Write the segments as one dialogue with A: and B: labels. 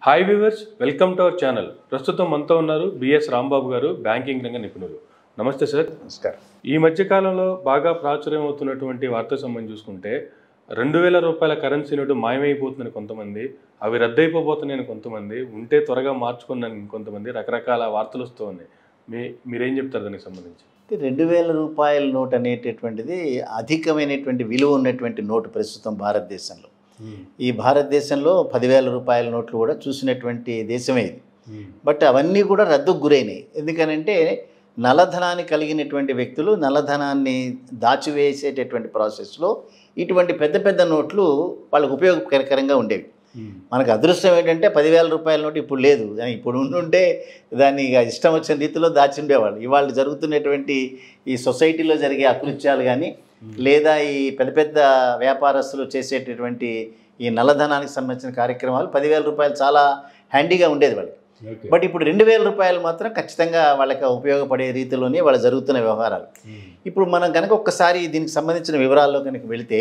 A: Hi viewers welcome to our channel ప్రస్తుతం మనతో ఉన్నారు బిఎస్ రాంబాబు గారు బ్యాంకింగ్ రంగ నిపుణులు నమస్తే సార్
B: నమస్కారం
A: ఈ మధ్య కాలంలో బాగా ప్రాచుర్యం అవుతున్నటువంటి వార్తా సంబంధం చూసుకుంటే రెండు వేల రూపాయల కరెన్సీ నోటు మాయమైపోతుందని కొంతమంది అవి రద్దయిపోతున్నాయని కొంతమంది ఉంటే త్వరగా మార్చుకున్నాను కొంతమంది రకరకాల వార్తలు వస్తూ ఉన్నాయి మీ మీరేం చెప్తారు దానికి సంబంధించి
B: అంటే రెండు వేల రూపాయల నోట్ అనేటటువంటిది అధికమైనటువంటి విలువ ఉన్నటువంటి నోటు ప్రస్తుతం భారతదేశంలో ఈ భారతదేశంలో పదివేల రూపాయల నోట్లు కూడా చూసినటువంటి దేశమే ఇది బట్ అవన్నీ కూడా రద్దుకు గురైనాయి ఎందుకనంటే నల్లధనాన్ని కలిగినటువంటి వ్యక్తులు నల్లధనాన్ని దాచివేసేటటువంటి ప్రాసెస్లో ఇటువంటి పెద్ద పెద్ద నోట్లు వాళ్ళకు ఉపయోగకరంగా ఉండేవి మనకు అదృష్టం ఏంటంటే పదివేల రూపాయల నోటు ఇప్పుడు లేదు కానీ ఇప్పుడు ఉండుంటే దాన్ని ఇక ఇష్టం వచ్చిన రీతిలో దాచి ఉండేవాళ్ళు ఇవాళ జరుగుతున్నటువంటి ఈ సొసైటీలో జరిగే అకృత్యాలు కానీ లేదా ఈ పెద్ద పెద్ద వ్యాపారస్తులు చేసేటటువంటి ఈ నల్లధనానికి సంబంధించిన కార్యక్రమాలు పదివేల రూపాయలు చాలా హ్యాండీగా ఉండేది వాళ్ళకి బట్ ఇప్పుడు రెండు వేల రూపాయలు మాత్రం ఖచ్చితంగా వాళ్ళకి ఉపయోగపడే రీతిలోనే వాళ్ళ జరుగుతున్న వ్యవహారాలు ఇప్పుడు మనం కనుక ఒక్కసారి దీనికి సంబంధించిన వివరాల్లో కనుక వెళితే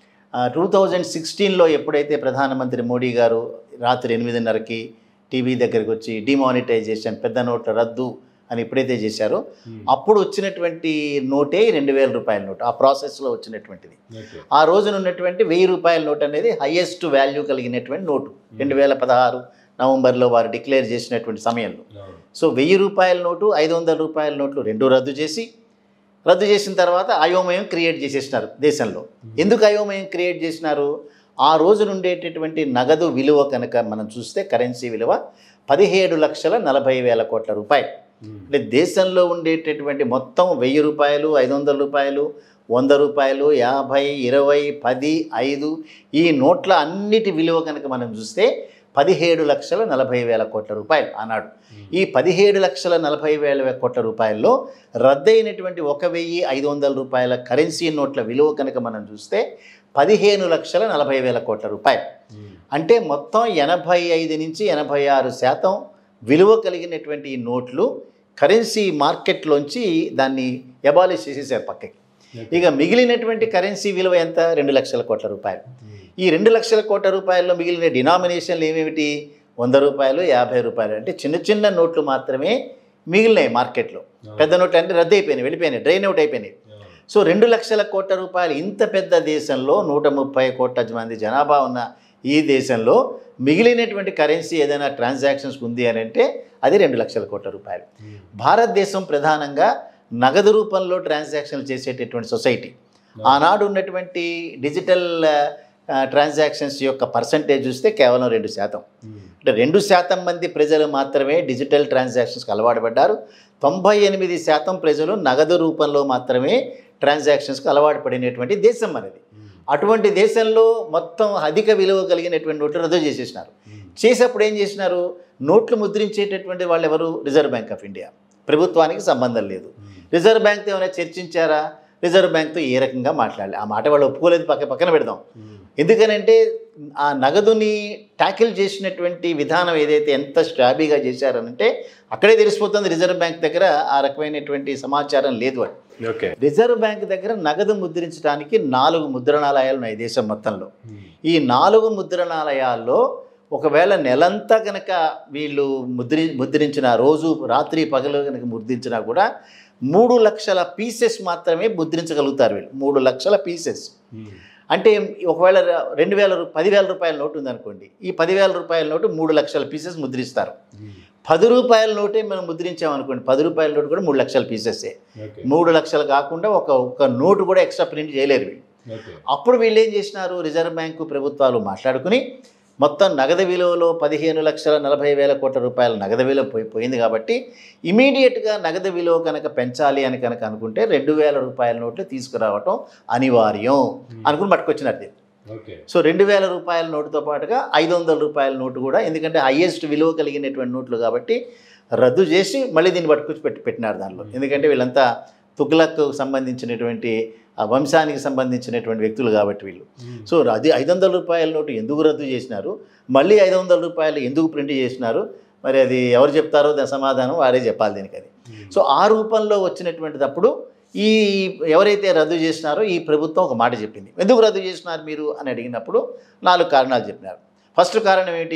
B: టూ థౌజండ్ సిక్స్టీన్లో ఎప్పుడైతే ప్రధానమంత్రి మోడీ గారు రాత్రి ఎనిమిదిన్నరకి టీవీ దగ్గరికి వచ్చి డిమానిటైజేషన్ పెద్ద నోట్ల రద్దు అని ఎప్పుడైతే చేశారో అప్పుడు వచ్చినటువంటి నోటే రెండు వేల రూపాయల నోట్ ఆ ప్రాసెస్లో వచ్చినటువంటిది ఆ రోజున ఉన్నటువంటి వెయ్యి రూపాయల నోట్ అనేది హయ్యెస్ట్ వాల్యూ కలిగినటువంటి నోటు రెండు వేల పదహారు నవంబర్లో వారు డిక్లేర్ చేసినటువంటి సమయంలో సో వెయ్యి రూపాయల నోటు ఐదు వందల రూపాయల నోట్లు రెండు రద్దు చేసి రద్దు చేసిన తర్వాత అయోమయం క్రియేట్ చేసేసినారు దేశంలో ఎందుకు అయోమయం క్రియేట్ చేసినారు ఆ రోజున ఉండేటటువంటి నగదు విలువ కనుక మనం చూస్తే కరెన్సీ విలువ పదిహేడు లక్షల నలభై వేల కోట్ల రూపాయలు అంటే దేశంలో ఉండేటటువంటి మొత్తం వెయ్యి రూపాయలు ఐదు వందల రూపాయలు వంద రూపాయలు యాభై ఇరవై పది ఐదు ఈ నోట్ల అన్నిటి విలువ కనుక మనం చూస్తే పదిహేడు లక్షల నలభై వేల కోట్ల రూపాయలు ఆనాడు ఈ పదిహేడు లక్షల నలభై వేల కోట్ల రూపాయల్లో రద్దయినటువంటి ఒక వెయ్యి ఐదు వందల రూపాయల కరెన్సీ నోట్ల విలువ కనుక మనం చూస్తే పదిహేను లక్షల నలభై వేల కోట్ల రూపాయలు అంటే మొత్తం ఎనభై ఐదు నుంచి ఎనభై ఆరు శాతం విలువ కలిగినటువంటి ఈ నోట్లు కరెన్సీ మార్కెట్లోంచి దాన్ని ఎబాలిష్ చేసేసారు పక్కకి ఇక మిగిలినటువంటి కరెన్సీ విలువ ఎంత రెండు లక్షల కోట్ల రూపాయలు ఈ రెండు లక్షల కోట్ల రూపాయల్లో మిగిలిన డినామినేషన్లు ఏమేమిటి వంద రూపాయలు యాభై రూపాయలు అంటే చిన్న చిన్న నోట్లు మాత్రమే మిగిలినాయి మార్కెట్లో పెద్ద నోట్లు అంటే రద్దు అయిపోయినాయి వెళ్ళిపోయినాయి డ్రైన్ అవుట్ అయిపోయినాయి సో రెండు లక్షల కోట్ల రూపాయలు ఇంత పెద్ద దేశంలో నూట ముప్పై కోట్ల మంది జనాభా ఉన్న ఈ దేశంలో మిగిలినటువంటి కరెన్సీ ఏదైనా ట్రాన్సాక్షన్స్ ఉంది అని అంటే అది రెండు లక్షల కోట్ల రూపాయలు భారతదేశం ప్రధానంగా నగదు రూపంలో ట్రాన్సాక్షన్లు చేసేటటువంటి సొసైటీ ఆనాడు ఉన్నటువంటి డిజిటల్ ట్రాన్సాక్షన్స్ యొక్క పర్సంటేజ్ చూస్తే కేవలం రెండు శాతం అంటే రెండు శాతం మంది ప్రజలు మాత్రమే డిజిటల్ ట్రాన్సాక్షన్స్కి అలవాటు పడ్డారు తొంభై ఎనిమిది శాతం ప్రజలు నగదు రూపంలో మాత్రమే ట్రాన్సాక్షన్స్కి అలవాటు పడినటువంటి దేశం మనది అటువంటి దేశంలో మొత్తం అధిక విలువ కలిగినటువంటి నోట్లు రద్దు చేసేసినారు చేసేప్పుడు ఏం చేసినారు నోట్లు ముద్రించేటటువంటి వాళ్ళు ఎవరు రిజర్వ్ బ్యాంక్ ఆఫ్ ఇండియా ప్రభుత్వానికి సంబంధం లేదు రిజర్వ్ బ్యాంక్తో ఏమైనా చర్చించారా రిజర్వ్ బ్యాంక్తో ఏ రకంగా మాట్లాడాలి ఆ మాట వాళ్ళు ఒప్పుకోలేదు పక్క పక్కన పెడదాం ఎందుకనంటే ఆ నగదుని ట్యాకిల్ చేసినటువంటి విధానం ఏదైతే ఎంత స్ట్రాబీగా చేశారనంటే అక్కడే తెలిసిపోతుంది రిజర్వ్ బ్యాంక్ దగ్గర ఆ రకమైనటువంటి సమాచారం లేదు అని
A: ఓకే
B: రిజర్వ్ బ్యాంక్ దగ్గర నగదు ముద్రించడానికి నాలుగు ముద్రణాలయాలు ఉన్నాయి దేశం మొత్తంలో ఈ నాలుగు ముద్రణాలయాల్లో ఒకవేళ నెలంతా కనుక వీళ్ళు ముద్రి ముద్రించిన రోజు రాత్రి పగలు కనుక ముద్రించినా కూడా మూడు లక్షల పీసెస్ మాత్రమే ముద్రించగలుగుతారు వీళ్ళు మూడు లక్షల పీసెస్ అంటే ఒకవేళ రెండు వేల రూ- పదివేల రూపాయల నోటు ఉందనుకోండి ఈ పదివేల రూపాయల నోటు మూడు లక్షల పీసెస్ ముద్రిస్తారు పది రూపాయల నోటే మనం ముద్రించామనుకోండి పది రూపాయల నోటు కూడా మూడు లక్షల పీసెసే మూడు లక్షలు కాకుండా ఒక ఒక నోటు కూడా ఎక్స్ట్రా ప్రింట్ చేయలేరు వీళ్ళు అప్పుడు వీళ్ళు ఏం చేసినారు రిజర్వ్ బ్యాంకు ప్రభుత్వాలు మాట్లాడుకుని మొత్తం నగదు విలువలో పదిహేను లక్షల నలభై వేల కోట్ల రూపాయల నగదు విలువ పోయి పోయింది కాబట్టి ఇమీడియట్గా నగదు విలువ కనుక పెంచాలి అని కనుక అనుకుంటే రెండు వేల రూపాయల నోట్లు తీసుకురావటం అనివార్యం అనుకుని పట్టుకొచ్చినారు దీన్ని
A: ఓకే
B: సో రెండు వేల రూపాయల నోటుతో పాటుగా ఐదు వందల రూపాయల నోటు కూడా ఎందుకంటే హయ్యెస్ట్ విలువ కలిగినటువంటి నోట్లు కాబట్టి రద్దు చేసి మళ్ళీ దీన్ని పట్టుకొచ్చి పెట్టి పెట్టినారు దానిలో ఎందుకంటే వీళ్ళంతా తుగ్లక్ సంబంధించినటువంటి ఆ వంశానికి సంబంధించినటువంటి వ్యక్తులు కాబట్టి వీళ్ళు సో అది ఐదు వందల రూపాయల నోటు ఎందుకు రద్దు చేసినారు మళ్ళీ ఐదు వందల రూపాయలు ఎందుకు ప్రింట్ చేసినారు మరి అది ఎవరు చెప్తారో దాని సమాధానం వారే చెప్పాలి దీనికి అది సో ఆ రూపంలో వచ్చినటువంటిదప్పుడు ఈ ఎవరైతే రద్దు చేసినారో ఈ ప్రభుత్వం ఒక మాట చెప్పింది ఎందుకు రద్దు చేసినారు మీరు అని అడిగినప్పుడు నాలుగు కారణాలు చెప్పినారు ఫస్ట్ కారణం ఏంటి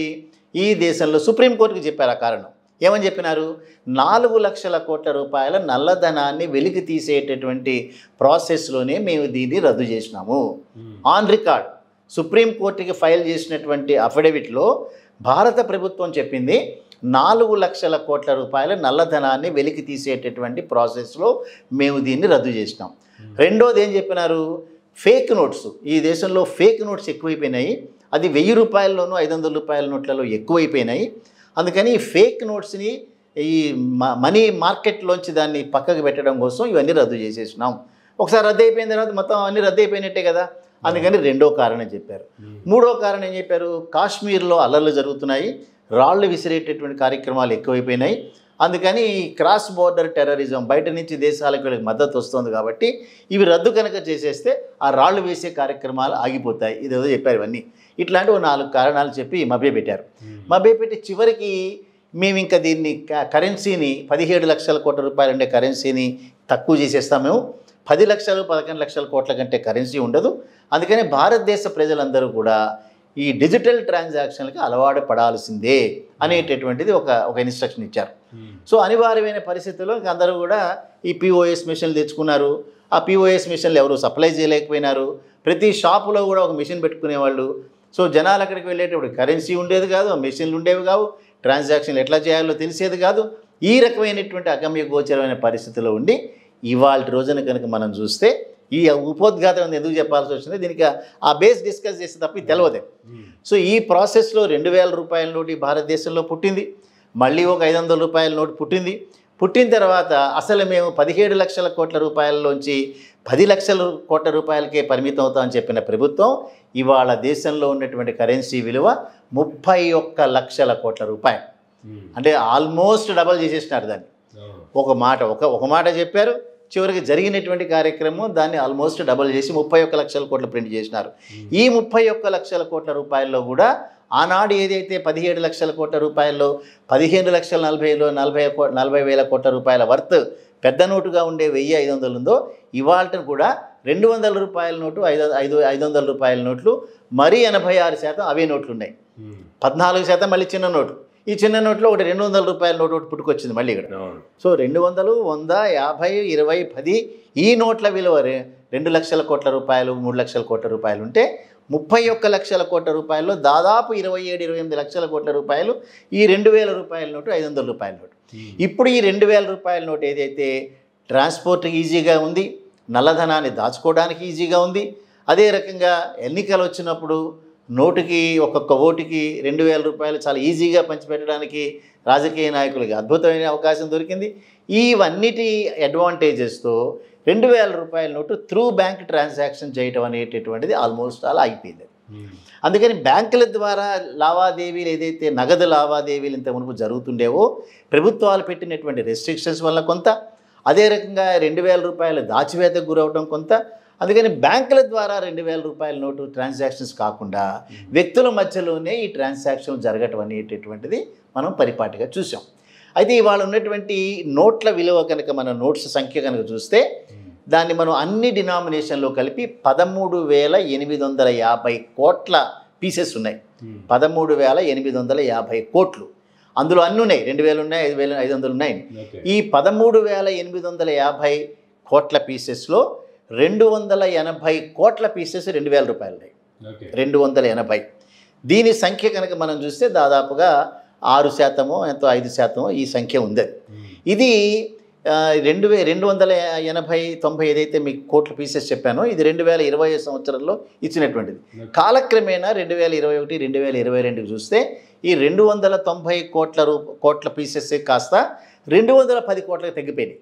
B: ఈ దేశంలో సుప్రీంకోర్టుకి చెప్పారు ఆ కారణం ఏమని చెప్పినారు నాలుగు లక్షల కోట్ల రూపాయల నల్లధనాన్ని వెలికి తీసేటటువంటి ప్రాసెస్లోనే మేము దీన్ని రద్దు చేసినాము ఆన్ రికార్డ్ సుప్రీంకోర్టుకి ఫైల్ చేసినటువంటి అఫిడవిట్లో భారత ప్రభుత్వం చెప్పింది నాలుగు లక్షల కోట్ల రూపాయల నల్లధనాన్ని వెలికి తీసేటటువంటి ప్రాసెస్లో మేము దీన్ని రద్దు చేసినాం రెండోది ఏం చెప్పినారు ఫేక్ నోట్స్ ఈ దేశంలో ఫేక్ నోట్స్ ఎక్కువైపోయినాయి అది వెయ్యి రూపాయల్లోనూ ఐదు వందల రూపాయల నోట్లలో ఎక్కువైపోయినాయి అందుకని ఈ ఫేక్ నోట్స్ని ఈ మ- మనీ మార్కెట్లోంచి దాన్ని పక్కకు పెట్టడం కోసం ఇవన్నీ రద్దు చేసేసినాం ఒకసారి రద్దు అయిపోయిన తర్వాత మొత్తం అన్నీ రద్దు అయిపోయినట్టే కదా అందుకని రెండో కారణం చెప్పారు మూడో కారణం ఏం చెప్పారు కాశ్మీర్లో అల్లర్లు జరుగుతున్నాయి రాళ్ళు విసిరేటటువంటి కార్యక్రమాలు ఎక్కువైపోయినాయి అందుకని ఈ క్రాస్ బోర్డర్ టెర్రరిజం బయట నుంచి దేశాలకు వీళ్ళకి మద్దతు వస్తుంది కాబట్టి ఇవి రద్దు కనుక చేసేస్తే ఆ రాళ్ళు వేసే కార్యక్రమాలు ఆగిపోతాయి ఇదేదో చెప్పారు ఇవన్నీ ఇట్లాంటి ఓ నాలుగు కారణాలు చెప్పి మభ్యపెట్టారు మభ్యపెట్టి చివరికి మేము ఇంకా దీన్ని క- కరెన్సీని పదిహేడు లక్షల కోట్ల రూపాయలు ఉండే కరెన్సీని తక్కువ చేసేస్తాం మేము పది లక్షలు పదకొండు లక్షల కోట్ల కంటే కరెన్సీ ఉండదు అందుకని భారతదేశ ప్రజలందరూ కూడా ఈ డిజిటల్ ట్రాన్సాక్షన్లకి అలవాటు పడాల్సిందే అనేటటువంటిది ఒక ఒక ఇన్స్ట్రక్షన్ ఇచ్చారు సో అనివార్యమైన పరిస్థితుల్లో ఇంక అందరూ కూడా ఈ పిఓఎస్ మిషన్లు తెచ్చుకున్నారు ఆ పిఓఎస్ మిషన్లు ఎవరు సప్లై చేయలేకపోయినారు ప్రతి షాపులో కూడా ఒక మిషన్ పెట్టుకునేవాళ్ళు సో జనాలు అక్కడికి వెళ్ళేటప్పుడు కరెన్సీ ఉండేది కాదు మెషిన్లు ఉండేవి కావు ట్రాన్సాక్షన్లు ఎట్లా చేయాలో తెలిసేది కాదు ఈ రకమైనటువంటి అగమ్య గోచరమైన పరిస్థితిలో ఉండి ఇవాళ రోజున కనుక మనం చూస్తే ఈ ఉపోద్ఘాతం ఎందుకు చెప్పాల్సి వచ్చింది దీనికి ఆ- ఆ బేస్ డిస్కస్ చేస్తే తప్ప ఇది తెలియదు సో ఈ ప్రాసెస్లో రెండు వేల రూపాయల నోటు ఈ భారతదేశంలో పుట్టింది మళ్ళీ ఒక ఐదు వందల రూపాయల నోటు పుట్టింది పుట్టిన తర్వాత అసలు మేము పదిహేడు లక్షల కోట్ల రూపాయలలోంచి పది లక్షల కోట్ల రూపాయలకే పరిమితం అవుతామని చెప్పిన ప్రభుత్వం ఇవాళ దేశంలో ఉన్నటువంటి కరెన్సీ విలువ ముప్పై ఒక్క లక్షల కోట్ల రూపాయలు అంటే ఆల్మోస్ట్ డబల్ చేసేసినారు దాన్ని ఒక మాట ఒక ఒక మాట చెప్పారు చివరికి జరిగినటువంటి కార్యక్రమం దాన్ని ఆల్మోస్ట్ డబుల్ చేసి ముప్పై ఒక్క లక్షల కోట్లు ప్రింట్ చేసినారు ఈ ముప్పై ఒక్క లక్షల కోట్ల రూపాయల్లో కూడా ఆనాడు ఏదైతే పదిహేడు లక్షల కోట్ల రూపాయల్లో పదిహేను లక్షల నలభైలో నలభై కో- నలభై వేల కోట్ల రూపాయల వర్త్ పెద్ద నోటుగా ఉండే వెయ్యి ఐదు వందలు ఉందో ఇవాళ కూడా రెండు వందల రూపాయల నోటు ఐదు ఐదు ఐదు వందల రూపాయల నోట్లు మరీ ఎనభై ఆరు శాతం అవే నోట్లు ఉన్నాయి పద్నాలుగు శాతం మళ్ళీ చిన్న నోటు ఈ చిన్న నోట్లో ఒకటి రెండు వందల రూపాయల నోటు ఒకటి పుట్టుకొచ్చింది మళ్ళీ ఇక్కడ
A: అవును
B: సో రెండు వందలు వంద యాభై ఇరవై పది ఈ నోట్ల విలువ రె- రెండు లక్షల కోట్ల రూపాయలు మూడు లక్షల కోట్ల రూపాయలు ఉంటే ముప్పై ఒక్క లక్షల కోట్ల రూపాయలు దాదాపు ఇరవై ఏడు ఇరవై ఎనిమిది లక్షల కోట్ల రూపాయలు ఈ రెండు వేల రూపాయల నోటు ఐదు వందల రూపాయల నోటు ఇప్పుడు ఈ రెండు వేల రూపాయల నోటు ఏదైతే ట్రాన్స్పోర్ట్ ఈజీగా ఉంది నల్లధనాన్ని దాచుకోవడానికి ఈజీగా ఉంది అదే రకంగా ఎన్నికలు వచ్చినప్పుడు నోటుకి ఒక్కొక్క ఓటుకి రెండు వేల రూపాయలు చాలా ఈజీగా పంచిపెట్టడానికి రాజకీయ నాయకులకి అద్భుతమైన అవకాశం దొరికింది ఇవన్నిటి అడ్వాంటేజెస్తో రెండు వేల రూపాయల నోటు త్రూ బ్యాంక్ ట్రాన్సాక్షన్ చేయటం అనేటటువంటిది ఆల్మోస్ట్ అలా అయిపోయింది అందుకని బ్యాంకుల ద్వారా లావాదేవీలు ఏదైతే నగదు లావాదేవీలు ఇంత మునుపు జరుగుతుండేవో ప్రభుత్వాలు పెట్టినటువంటి రెస్ట్రిక్షన్స్ వల్ల కొంత అదే రకంగా రెండు వేల రూపాయల దాచివేతకు గురవడం కొంత అందుకని బ్యాంకుల ద్వారా రెండు వేల రూపాయల నోటు ట్రాన్సాక్షన్స్ కాకుండా వ్యక్తుల మధ్యలోనే ఈ ట్రాన్సాక్షన్లు జరగటం అనేటటువంటిది మనం పరిపాటిగా చూసాం అయితే ఇవాళ ఉన్నటువంటి నోట్ల విలువ కనుక మన నోట్స్ సంఖ్య కనుక చూస్తే దాన్ని మనం అన్ని డినామినేషన్లో కలిపి పదమూడు వేల ఎనిమిది వందల యాభై కోట్ల పీసెస్ ఉన్నాయి పదమూడు వేల ఎనిమిది వందల యాభై కోట్లు అందులో అన్నీ ఉన్నాయి రెండు వేలు ఉన్నాయి ఐదు వేలు ఐదు వందలు ఉన్నాయి ఈ పదమూడు వేల ఎనిమిది వందల యాభై కోట్ల పీసెస్లో రెండు వందల ఎనభై కోట్ల పీసెస్ రెండు వేల రూపాయలు ఉన్నాయి రెండు వందల ఎనభై దీని సంఖ్య కనుక మనం చూస్తే దాదాపుగా ఆరు శాతమో ఎంతో ఐదు శాతమో ఈ సంఖ్య ఉంది ఇది ఆ, రెండు వే రెండు వందల ఎనభై తొంభై ఏదైతే మీకు కోట్ల పీసెస్ చెప్పానో ఇది రెండు వేల ఇరవై సంవత్సరంలో ఇచ్చినటువంటిది కాలక్రమేణా రెండు వేల ఇరవై ఒకటి రెండు వేల ఇరవై రెండుకి చూస్తే ఈ రెండు వందల తొంభై కోట్ల రూ కోట్ల పీసెస్ కాస్త రెండు వందల పది కోట్లకు తగ్గిపోయినాయి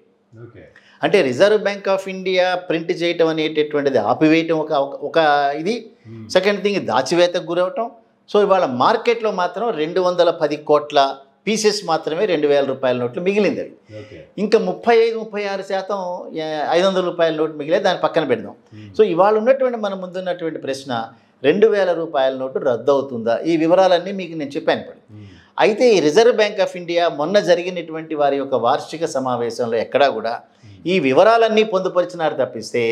B: అంటే Reserve Bank of India print చేయటం అనేటటువంటిది ఆపివేయటం ఒక ఒక- ఒక ఇది సెకండ్ థింగ్ దాచివేతకు గురవటం సో ఇవాళ మార్కెట్లో మాత్రం రెండు వందల పది కోట్ల పీసెస్ మాత్రమే రెండు వేల రూపాయల నోట్లు మిగిలింది అవి ఇంకా ముప్పై ఐదు ముప్పై ఆరు శాతం ఐదు వందల రూపాయల నోటు మిగిలే దాన్ని పక్కన పెడదాం సో ఇవాళ ఉన్నటువంటి మన ముందున్నటువంటి ప్రశ్న రెండు వేల రూపాయల నోటు రద్దు అవుతుందా ఈ వివరాలన్నీ మీకు నేను చెప్పాను ఇప్పుడు అయితే ఈ రిజర్వ్ బ్యాంక్ ఆఫ్ ఇండియా మొన్న జరిగినటువంటి వారి యొక్క వార్షిక సమావేశంలో ఎక్కడా కూడా ఈ వివరాలన్నీ పొందుపరిచినారు తప్పిస్తే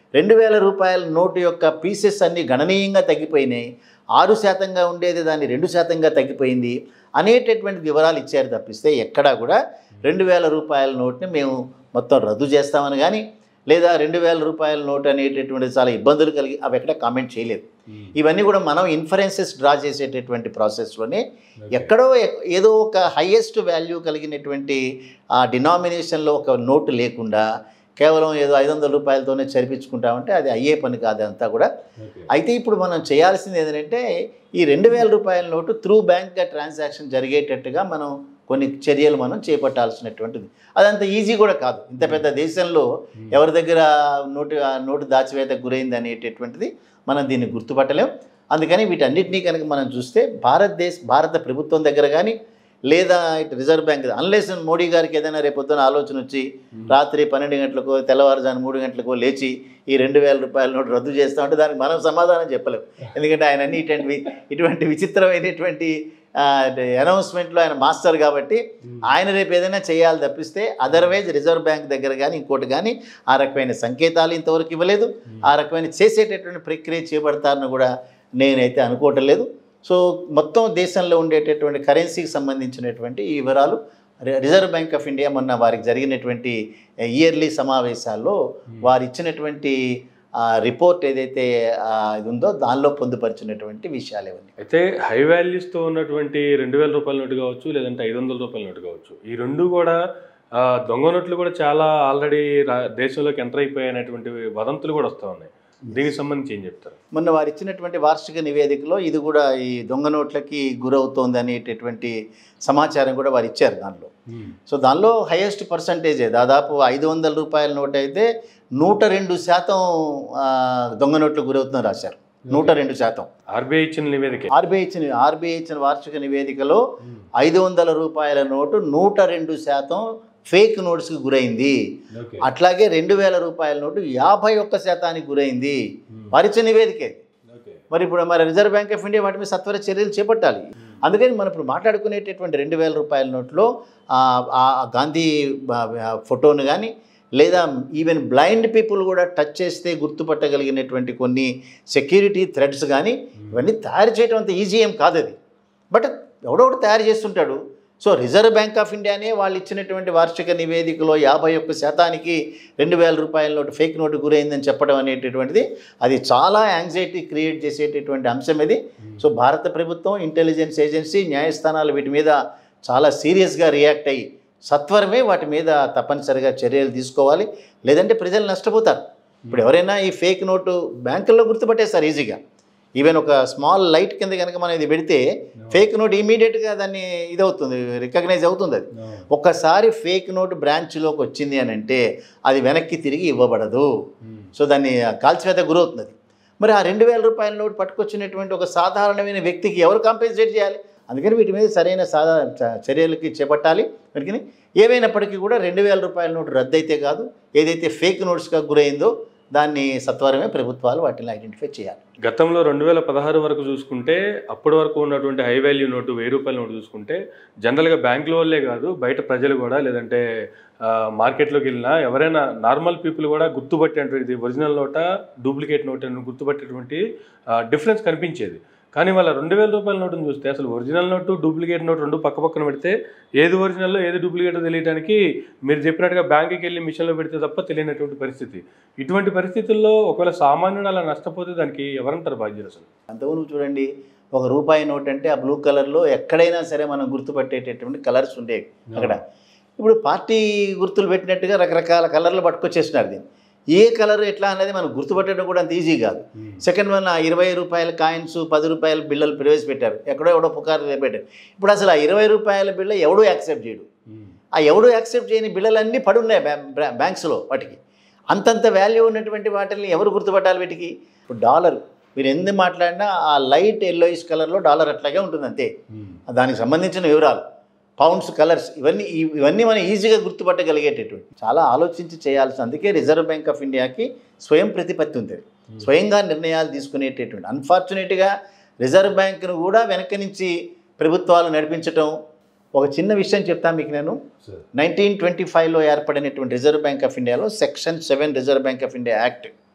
B: రెండు వేల రూపాయల నోటు యొక్క పీసెస్ అన్నీ గణనీయంగా తగ్గిపోయినాయి ఆరు శాతంగా ఉండేది దాన్ని రెండు శాతంగా తగ్గిపోయింది అనేటటువంటి వివరాలు ఇచ్చారు తప్పిస్తే ఎక్కడా కూడా రెండు వేల రూపాయల నోట్ని మేము మొత్తం రద్దు చేస్తామని కానీ లేదా రెండు వేల రూపాయల నోట్ అనేటటువంటిది చాలా ఇబ్బందులు కలిగి అవి ఎక్కడ కామెంట్ చేయలేదు ఇవన్నీ కూడా మనం ఇన్ఫరెన్సెస్ డ్రా చేసేటటువంటి ప్రాసెస్లోనే ఎక్కడో ఎక్- ఏదో ఒక హయ్యెస్ట్ వాల్యూ కలిగినటువంటి ఆ డినామినేషన్లో ఒక నోటు లేకుండా కేవలం ఏదో ఐదు వందల రూపాయలతోనే చరిపించుకుంటామంటే అది అయ్యే పని కాదు అంతా కూడా అయితే ఇప్పుడు మనం చేయాల్సింది ఏంటంటే ఈ రెండు వేల రూపాయల నోటు త్రూ బ్యాంక్గా ట్రాన్సాక్షన్ జరిగేటట్టుగా మనం కొన్ని చర్యలు మనం చేపట్టాల్సినటువంటిది అదంత ఈజీ కూడా కాదు ఇంత పెద్ద దేశంలో ఎవరి దగ్గర నోటు ఆ నోటు దాచివేతకు గురైంది అనేటటువంటిది మనం దీన్ని గుర్తుపట్టలేం అందుకని వీటన్నిటినీ కనుక మనం చూస్తే భారతదేశ భారత ప్రభుత్వం దగ్గర కానీ లేదా ఇటు రిజర్వ్ బ్యాంక్ అన్లెస్ మోడీ గారికి ఏదైనా రేపు పొద్దున ఆలోచన వచ్చి రాత్రి పన్నెండు గంటలకో తెల్లవారుజాను మూడు గంటలకో లేచి ఈ రెండు వేల రూపాయల నోటు రద్దు చేస్తామంటే దానికి మనం సమాధానం చెప్పలేం ఎందుకంటే ఆయన అన్ని ఇటువంటి ఇటువంటి విచిత్రమైనటువంటి అనౌన్స్మెంట్లో ఆయన మాస్టర్ కాబట్టి ఆయన రేపు ఏదైనా చేయాలి తప్పిస్తే అదర్వైజ్ రిజర్వ్ బ్యాంక్ దగ్గర కానీ ఇంకోటి కానీ ఆ రకమైన సంకేతాలు ఇంతవరకు ఇవ్వలేదు ఆ రకమైన చేసేటటువంటి ప్రక్రియ చేపడతారని కూడా నేనైతే అనుకోవటం లేదు సో మొత్తం దేశంలో ఉండేటటువంటి కరెన్సీకి సంబంధించినటువంటి ఈ వివరాలు రి- రిజర్వ్ బ్యాంక్ ఆఫ్ ఇండియా మొన్న వారికి జరిగినటువంటి ఇయర్లీ సమావేశాల్లో వారు ఇచ్చినటువంటి ఆ, రిపోర్ట్ ఏదైతే ఆ, ఇది ఉందో దానిలో పొందుపరిచినటువంటి విషయాలు ఇవన్నీ
A: అయితే హై వాల్యూస్తో ఉన్నటువంటి రెండు వేల రూపాయల నోటు కావచ్చు లేదంటే ఐదు వందల రూపాయల నోటు కావచ్చు ఈ రెండు కూడా ఆ, దొంగ నోట్లు కూడా చాలా ఆల్రెడీ దేశంలోకి ఎంటర్ అయిపోయినటువంటి వదంతులు కూడా వస్తూ ఉన్నాయి దీనికి సంబంధించి ఏం చెప్తారు
B: మొన్న వారు ఇచ్చినటువంటి వార్షిక నివేదికలో ఇది కూడా ఈ దొంగ నోట్లకి గురవుతోంది అనేటటువంటి సమాచారం కూడా వారు ఇచ్చారు దానిలో సో దానిలో హైయెస్ట్ పర్సంటేజే దాదాపు ఐదు వందల రూపాయల నోట్ అయితే నూట రెండు శాతం ఆ, దొంగ నోట్లు గురవుతుందని రాశారు నూట రెండు శాతం
A: ఆర్బీఐ ఇచ్చిన నివేదిక
B: ఆర్బీఐ ఇచ్చిన ఆర్బీఐ ఇచ్చిన వార్షిక నివేదికలో ఐదు వందల రూపాయల నోటు నూట రెండు శాతం ఫేక్ నోట్స్కి గురైంది అట్లాగే రెండు వేల రూపాయల నోటు యాభై ఒక్క శాతానికి గురైంది వారిచ్చిన నివేదికే మరి ఇప్పుడు మరి రిజర్వ్ బ్యాంక్ ఆఫ్ ఇండియా వాటి మీద సత్వర చర్యలు చేపట్టాలి అందుకని మనం ఇప్పుడు మాట్లాడుకునేటటువంటి రెండు వేల రూపాయల నోట్లో ఆ, ఆ గాంధీ ఆ, ఆ, ఫోటోను కానీ లేదా ఈవెన్ బ్లైండ్ పీపుల్ కూడా టచ్ చేస్తే గుర్తుపట్టగలిగినటువంటి కొన్ని సెక్యూరిటీ థ్రెడ్స్ కానీ ఇవన్నీ తయారు చేయడం అంత ఈజీ ఏం కాదు అది బట్ ఎవడొకడు తయారు చేస్తుంటాడు సో రిజర్వ్ బ్యాంక్ ఆఫ్ ఇండియానే వాళ్ళు ఇచ్చినటువంటి వార్షిక నివేదికలో యాభై ఒక్క శాతానికి రెండు వేల రూపాయల నోటు ఫేక్ నోటు గురైందని చెప్పడం అనేటటువంటిది అది చాలా యాంగ్జైటీ క్రియేట్ చేసేటటువంటి అంశం ఇది సో భారత ప్రభుత్వం ఇంటెలిజెన్స్ ఏజెన్సీ న్యాయస్థానాలు వీటి మీద చాలా సీరియస్గా రియాక్ట్ అయ్యి సత్వరమే వాటి మీద తప్పనిసరిగా చర్యలు తీసుకోవాలి లేదంటే ప్రజలు నష్టపోతారు ఇప్పుడు ఎవరైనా ఈ ఫేక్ నోటు బ్యాంకుల్లో గుర్తుపట్టేస్తారు ఈజీగా ఈవెన్ ఒక స్మాల్ లైట్ కింద కనుక మనం ఇది పెడితే ఫేక్ నోట్ ఇమీడియట్గా దాన్ని ఇదవుతుంది రికగ్నైజ్ అవుతుంది అది ఒక్కసారి ఫేక్ నోట్ బ్రాంచ్లోకి వచ్చింది అని అంటే అది వెనక్కి తిరిగి ఇవ్వబడదు సో దాన్ని కాల్చివేత గురవుతుంది అది మరి ఆ రెండు వేల రూపాయల నోటు పట్టుకొచ్చినటువంటి ఒక సాధారణమైన వ్యక్తికి ఎవరు కాంపెన్సేట్ చేయాలి అందుకని వీటి మీద సరైన సాధా చ- చర్యలకి చేపట్టాలి వీటికి ఏమైనప్పటికీ కూడా రెండు వేల రూపాయల నోటు రద్దయితే కాదు ఏదైతే ఫేక్ నోట్స్గా గురైందో దాన్ని సత్వరమే ప్రభుత్వాలు వాటిని ఐడెంటిఫై చేయాలి
A: గతంలో రెండు వేల పదహారు వరకు చూసుకుంటే అప్పటి వరకు ఉన్నటువంటి హై వాల్యూ నోటు వెయ్యి రూపాయల నోటు చూసుకుంటే జనరల్గా బ్యాంకుల వాళ్ళే కాదు బయట ప్రజలు కూడా లేదంటే ఆ, మార్కెట్లోకి వెళ్ళినా ఎవరైనా నార్మల్ పీపుల్ కూడా గుర్తుపట్టేటువంటి ఒరిజినల్ నోట డూప్లికేట్ నోట్ అని గుర్తుపట్టేటువంటి డిఫరెన్స్ కనిపించేది కానీ వాళ్ళ రెండు వేల రూపాయల నోటును చూస్తే అసలు ఒరిజినల్ నోటు డూప్లికేట్ నోట్ రెండు పక్క పక్కన పెడితే ఏది ఒరిజినల్లో ఏది డూప్లికేట్ తెలియడానికి మీరు చెప్పినట్టుగా బ్యాంకుకి వెళ్ళి మిషన్లో పెడితే తప్ప తెలియనటువంటి పరిస్థితి ఇటువంటి పరిస్థితుల్లో ఒకవేళ సామాన్యుడు అలా నష్టపోతే దానికి ఎవరంటారు బాధ్యులు అసలు
B: అంతకుముందు చూడండి ఒక రూపాయి నోట్ అంటే ఆ బ్లూ కలర్లో ఎక్కడైనా సరే మనం గుర్తుపట్టేటటువంటి కలర్స్ ఉండేవి అక్కడ ఇప్పుడు పార్టీ గుర్తులు పెట్టినట్టుగా రకరకాల కలర్లు పట్టుకొచ్చేస్తున్నారు దీన్ని ఏ కలర్ ఎట్లా అనేది మనం గుర్తుపట్టడం కూడా అంత ఈజీ కాదు సెకండ్ వన్ ఆ ఇరవై రూపాయల కాయిన్స్ పది రూపాయల బిళ్ళలు ప్రవేశపెట్టారు ఎక్కడో ఎవడో పుకారు పెట్టారు ఇప్పుడు అసలు ఆ ఇరవై రూపాయల బిళ్ళ ఎవడూ యాక్సెప్ట్ చేయడు ఆ ఎవడు యాక్సెప్ట్ చేయని బిళ్ళలన్నీ పడున్నాయి బ్యా బ్యా- బ్యాంక్స్లో వాటికి అంతంత వాల్యూ ఉన్నటువంటి వాటిని ఎవరు గుర్తుపట్టాలి వీటికి ఇప్పుడు డాలర్ మీరు ఎందుకు మాట్లాడినా ఆ లైట్ ఎల్లోయిష్ కలర్లో డాలర్ అట్లాగే ఉంటుంది అంతే దానికి సంబంధించిన వివరాలు పౌండ్స్ కలర్స్ ఇవన్నీ ఇవ్- ఇవన్నీ మనం ఈజీగా గుర్తుపట్టగలిగేటటువంటి చాలా ఆలోచించి చేయాల్సి అందుకే రిజర్వ్ బ్యాంక్ ఆఫ్ ఇండియాకి స్వయం ప్రతిపత్తి ఉంది స్వయంగా నిర్ణయాలు తీసుకునేటటువంటి అన్ఫార్చునేట్గా రిజర్వ్ బ్యాంక్ను కూడా వెనక నుంచి ప్రభుత్వాలు నడిపించటం ఒక చిన్న విషయం చెప్తాను మీకు నేను నైన్టీన్ ట్వంటీ ఫైవ్లో ఏర్పడినటువంటి రిజర్వ్ బ్యాంక్ ఆఫ్ ఇండియాలో section seven Reserve Bank of India Act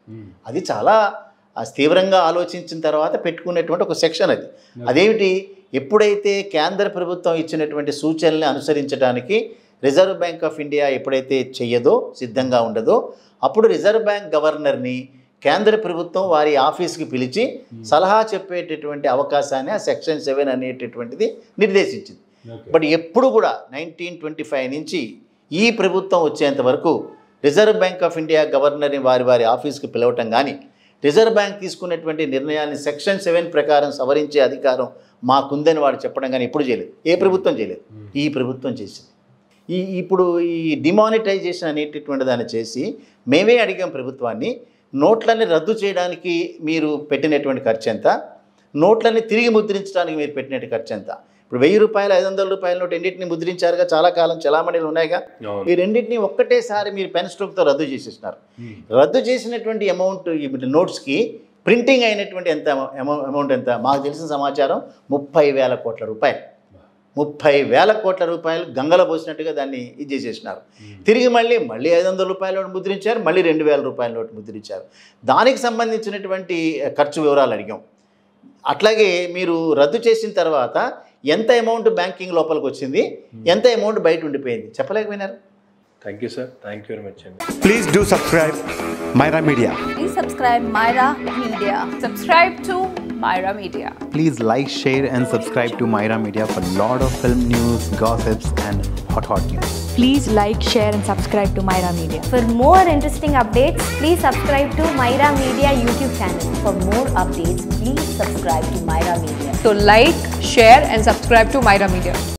B: అది చాలా ఆ, తీవ్రంగా ఆలోచించిన తర్వాత పెట్టుకునేటువంటి ఒక సెక్షన్ అది అదేమిటి ఎప్పుడైతే కేంద్ర ప్రభుత్వం ఇచ్చినటువంటి సూచనల్ని అనుసరించడానికి రిజర్వ్ బ్యాంక్ ఆఫ్ ఇండియా ఎప్పుడైతే చెయ్యదో సిద్ధంగా ఉండదో అప్పుడు రిజర్వ్ బ్యాంక్ గవర్నర్ని కేంద్ర ప్రభుత్వం వారి ఆఫీస్కి పిలిచి సలహా చెప్పేటటువంటి అవకాశాన్ని ఆ సెక్షన్ సెవెన్ అనేటటువంటిది నిర్దేశించింది బట్ ఎప్పుడు కూడా నైన్టీన్ ట్వంటీ ఫైవ్ నుంచి ఈ ప్రభుత్వం వచ్చేంత వరకు రిజర్వ్ బ్యాంక్ ఆఫ్ ఇండియా గవర్నర్ని వారి వారి ఆఫీస్కి పిలవటం కానీ రిజర్వ్ బ్యాంక్ తీసుకున్నటువంటి నిర్ణయాన్ని సెక్షన్ సెవెన్ ప్రకారం సవరించే అధికారం మాకుందని వాడు చెప్పడం కానీ ఎప్పుడు చేయలేదు ఏ ప్రభుత్వం చేయలేదు ఈ ప్రభుత్వం చేసింది ఈ ఇప్పుడు ఈ డిమానిటైజేషన్ అనేటటువంటి దాన్ని చేసి మేమే అడిగాం ప్రభుత్వాన్ని నోట్లని రద్దు చేయడానికి మీరు పెట్టినటువంటి ఖర్చు ఎంత నోట్లని తిరిగి ముద్రించడానికి మీరు పెట్టినటువంటి ఖర్చు ఎంత ఇప్పుడు వెయ్యి రూపాయలు ఐదు వందల రూపాయల నోట్ రెండింటిని ముద్రించారుగా చాలా కాలం చలామణిలు ఉన్నాయిగా
A: అవును
B: ఈ రెండింటిని ఒక్కటేసారి మీరు పెన్ స్ట్రోక్తో రద్దు చేసేసినారు రద్దు చేసినటువంటి అమౌంట్ ఈ నోట్స్కి ప్రింటింగ్ అయినటువంటి ఎంత అమౌ- అమౌంట్ ఎంత మాకు తెలిసిన సమాచారం ముప్పై వేల కోట్ల రూపాయలు ముప్పై వేల కోట్ల రూపాయలు గంగలో పోసినట్టుగా దాన్ని ఇది చేసేసినారు తిరిగి మళ్ళీ మళ్ళీ ఐదు వందల రూపాయల నోటు ముద్రించారు మళ్ళీ రెండు వేల రూపాయల నోటు ముద్రించారు దానికి సంబంధించినటువంటి ఖర్చు వివరాలు అడిగాం అట్లాగే మీరు రద్దు చేసిన తర్వాత ఎంత అమౌంట్ బ్యాంకింగ్ లోపలికి వచ్చింది ఎంత అమౌంట్ బయట ఉండిపోయింది చెప్పలేకపోయినారు
A: thank you sir thank you very much అండి
C: Please do subscribe Myra Media.
D: Please subscribe Myra Media. Subscribe to Myra Media.
C: Please like, share, and subscribe to Myra Media for lot of film news, gossips, and hot hot news.
E: Please like, share, and subscribe to Myra Media.
F: For more interesting updates, please subscribe to Myra Media YouTube channel. For more updates, please subscribe to Myra Media.
D: So like, share and subscribe to Myra Media.